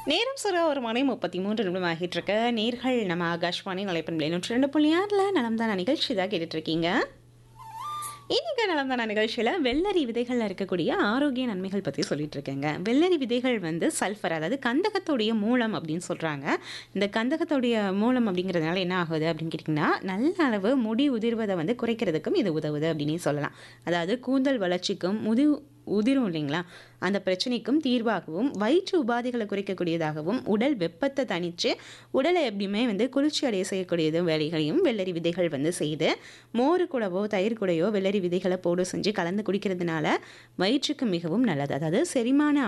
நேரம் சுர ஒரு மணி முப்பத்தி மூன்று நிமிடம் ஆகிட்டு இருக்க நேர்கள் நம்ம ஆகாஷ்வாணி நிலைப்பண்பில் நூற்றி ரெண்டு புள்ளி ஆறில் நலம்தான நிகழ்ச்சி தான் கேட்டுட்டு இருக்கீங்க இன்னைக்கு நலம்தான நிகழ்ச்சியில் வெள்ளரி விதைகளில் இருக்கக்கூடிய ஆரோக்கிய நன்மைகள் பற்றி சொல்லிட்டு இருக்கேங்க வெள்ளரி விதைகள் வந்து சல்ஃபர் அதாவது கந்தகத்துடைய மூலம் அப்படின்னு சொல்கிறாங்க இந்த கந்தகத்துடைய மூலம் அப்படிங்கிறதுனால என்ன ஆகுது அப்படின்னு கேட்டிங்கன்னா நல்ல அளவு முடி உதிர்வதை வந்து குறைக்கிறதுக்கும் இது உதவுது அப்படின்னு சொல்லலாம் அதாவது கூந்தல் வளர்ச்சிக்கும் முதி உதிரும் இல்லைங்களா அந்த பிரச்சனைக்கும் தீர்வாகவும் வயிற்று உபாதைகளை குறைக்கக்கூடியதாகவும் உடல் வெப்பத்தை தணித்து உடலை எப்படியுமே வந்து குளிர்ச்சி அடைய செய்யக்கூடியது வேலைகளையும் வெள்ளரி விதைகள் வந்து செய்து மோர் கூடவோ தயிர் கூடையோ வெள்ளரி விதைகளை போடு செஞ்சு கலந்து குடிக்கிறதுனால வயிற்றுக்கு மிகவும் நல்லது அதாவது செரிமான